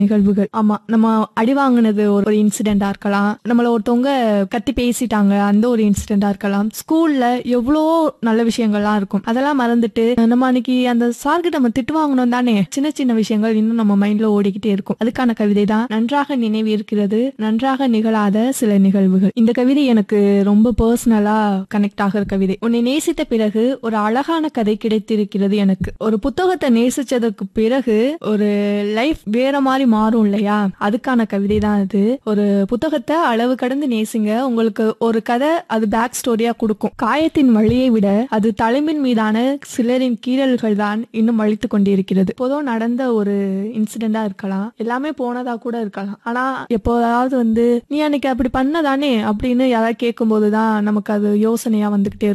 நிகழ்வுகள் ஆமா நம்ம அடி வாங்கினது ஒரு ஒரு இன்சிடென்டா இருக்கலாம் நம்மள ஒருத்தவங்க கத்தி பேசிட்டாங்க அந்த ஒரு இன்சிடென்டா இருக்கலாம் ஸ்கூல்ல எவ்வளோ நல்ல விஷயங்கள்லாம் இருக்கும் அதெல்லாம் மறந்துட்டு நம்ம அன்னைக்கு அந்த சார்கிட்ட நம்ம திட்டு வாங்கணும் தானே சின்ன சின்ன விஷயங்கள் இன்னும் நம்ம மைண்ட்ல ஓடிக்கிட்டே இருக்கும் அதுக்கான கவிதை தான் நன்றாக நினைவு இருக்கிறது நன்றாக நிகழாத சில நிகழ்வுகள் இந்த கவிதை எனக்கு ரொம்ப பர்சனலா கனெக்ட் ஆகிற கவிதை உன்னை நேசித்த பிறகு ஒரு அழகான கதை கிடைத்திருக்கிறது எனக்கு ஒரு புத்தகத்தை நேசிச்சதுக்கு பிறகு ஒரு லைஃப் வேற மாதிரி மாறும் இல்லையா அதுக்கான கவிதை தான் அது ஒரு புத்தகத்தை அளவு கடந்து நேசிங்க உங்களுக்கு ஒரு கதை அது பேக் ஸ்டோரியா கொடுக்கும் காயத்தின் வழியை விட அது தலைமின் மீதான சிலரின் கீறல்கள் தான் இன்னும் வலித்து கொண்டிருக்கிறது பொதுவாக நடந்த ஒரு இன்சிடென்டா இருக்கலாம் எல்லாமே போனதா கூட இருக்கலாம் ஆனா எப்போதாவது வந்து நீ அன்னைக்கு அப்படி பண்ணதானே அப்படின்னு யாராவது கேட்கும்போது தான் நமக்கு அது யோசனையா வந்துகிட்டே இருக்கும்